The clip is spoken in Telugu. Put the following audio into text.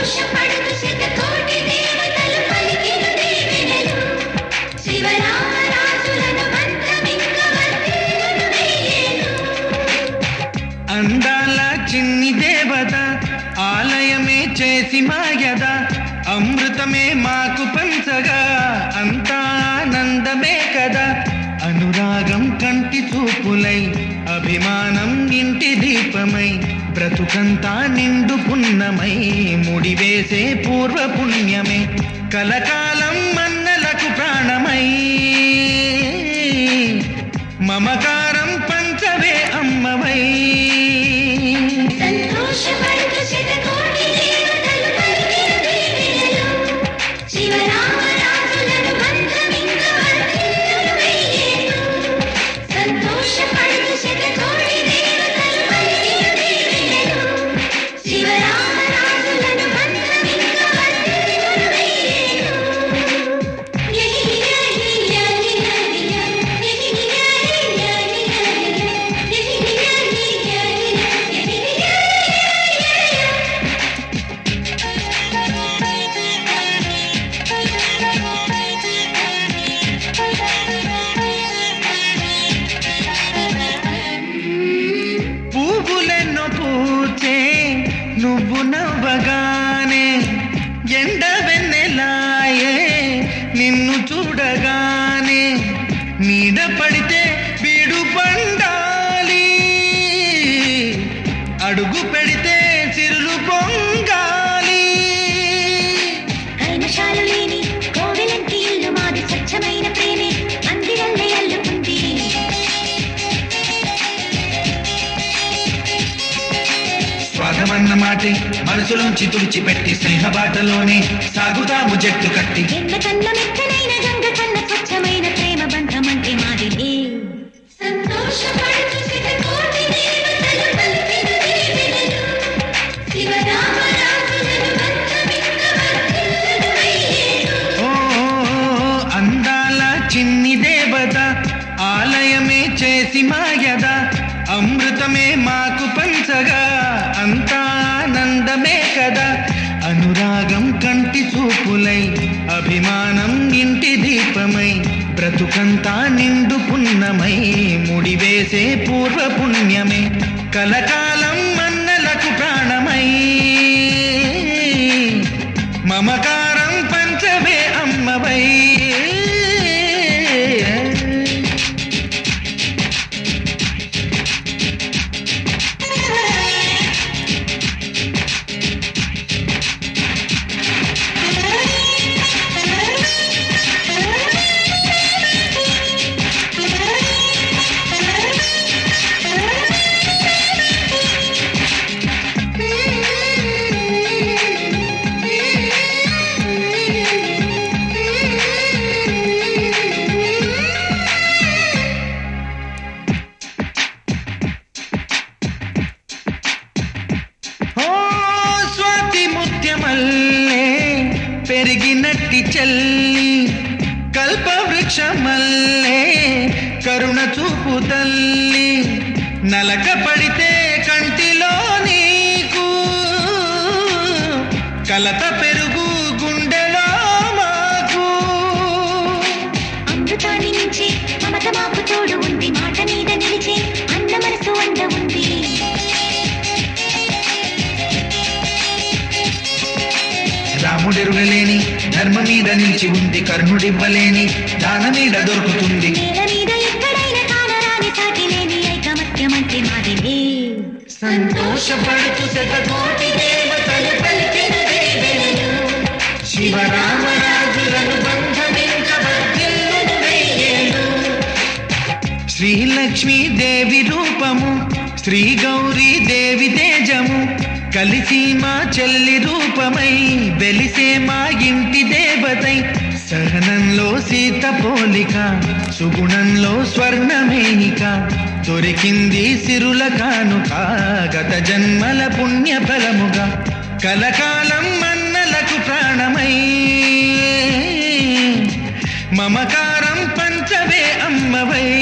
సంతోషపడుతూ శతకోటి దేవతలు పలికిన దీవెనలు శివరామరాజులను మంత్రమింక వర్ధిల్లును వెయ్యేళ్ళు అందాల చిన్ని దేవత ఆలయమే చేసి మాయద అమృతమే మాకు పంచగా అంతా ఆనందమే కదా అనురాగం కంటి చూపులై అభిమానం ఇంటి దీపమై బ్రతుకంతా నిండు పున్నమై ముడివేసే పూర్వ పుణ్యమే కలకాలం మన్నలకు ప్రాణమై మమకారం పంచవే అమ్మవై సంతోషపడుతూ శతకోటి దేవతలు పలికిన దీవెనలు శివరామరాజులను మంత్రమింక వర్ధిల్లును వెయ్యేళ్ళు సంతోషపడుతూ శతకోటి దేవతలు పలికిన దీవెనలు శివరామరాజులను మంత్రమింక వర్ధిల్లును వెయ్యేళ్ళు పువ్వులెన్నో పూచే నువ్వు నవ్వగానే ఎండ వెన్నెలాయే నిన్ను చూడగానే నీడ పడితే బీడు పండాలి అడుగు పెడితే చిరులు పొంగాలి కల్మషాలు లేని కోవెలంటి ఇల్లు మాది స్వచ్ఛమైన ప్రేమే అందిరల్లే అల్లుకుంది స్వాగమన్న మాటే మనసులోంచి తుడిచిపెట్టి స్నేహబాటలోనే సాగుతాము జట్టు కట్టి ఎండ కన్న మెత్తనైన గంగ కన్న స్వచ్ఛమైన ప్రేమ బంధమంటే మాదిలే సంతోషపడుతూ శతకోటి దేవతలు పలికిన దీవెనలు శివరామరాజులను మంత్రమింక వర్ధిల్లును వెయ్యేళ్ళు ఓ అందాల చిన్ని దేవత ఆలయమే చేసి మాయద అమృతమే మాకు పంచగా అంతా ఆనందమే కదా అనురాగం కంటి చూపులై అభిమానం ఇంటి దీపమై బ్రతుకంతా నిండు పున్నమై ముడివేసే పూర్వ పుణ్యమే కలకాలం మన్నలకు ప్రాణమై మమకారం పంచవే అమ్మవై ఓ స్వాతి ముత్యమల్లే పెరిగినట్టి చెల్లి కల్పవృక్షమల్లే కరుణ చూపు తల్లి నలక పడితే కంటిలో నీకు కలత పెరుగు గుండెలో మాకు అమృతాన్ని మించి మమత మాకు తోడు ఉంది మాట మీద నిలిచే అన్న మనసు అండ ఉంది రాముడెరుగలేని ధర్మ మీద నిలిచి ఉంది కర్ణుడివ్వలేని దాన మీద దొరుకుతుంది నేల మీద ఎక్కడైనా కానరాని సాటి లేని ఐకమత్యమంటే మాదిలే సంతోషపడుతూ శతకోటి దేవతలు పలికిన దీవెనలు శివరామరాజులను బంధమింక వర్ధిల్లును వెయ్యేళ్ళు. శ్రీలక్ష్మీ దేవి రూపము శ్రీ గౌరీ దేవి తేజము కలిసి మా చెల్లి రూపమై వెలిసే మా ఇంటి దేవతై సహనంలో సీత పోలిక సుగుణంలో స్వర్ణమేనిక దొరికింది సిరుల కానుక గత జన్మల పుణ్య ఫలముగా కలకాలం మన్నలకు ప్రాణమై మమకారం పంచవే అమ్మవై